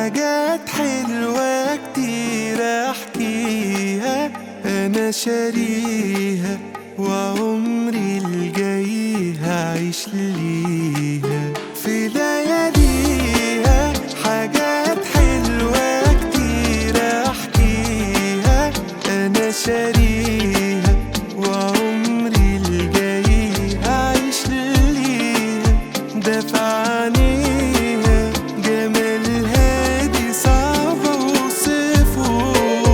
حاجات حلوة كتير احكيها انا شاريها وعمري الجاي هعيش ليها في لياليها حاجات حلوة كتير احكيها انا شاريها وعمري الجاي هعيش ليها دافع عنيها جمال هادي صعب اوصفه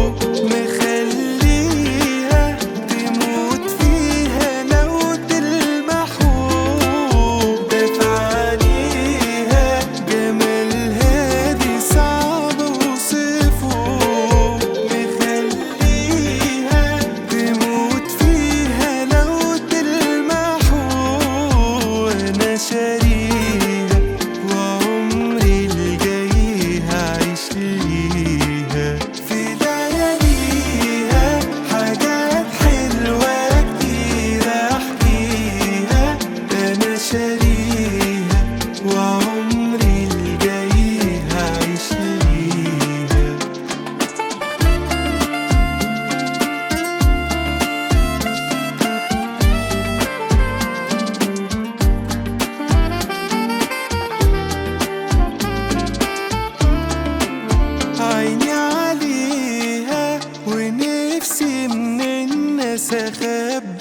مخليها تموت فيها لو تلمحه دافع عنيها جمال هادي صعب اوصفه مخليها تموت فيها لو تلمحه انا شاريها وعمري الجاي هعيش ليها في لياليها حاجات حلوة كتير احكيها انا شاريها وعمري الجاي هعيش ليها عيني عليها ونفسي من الناس اخبي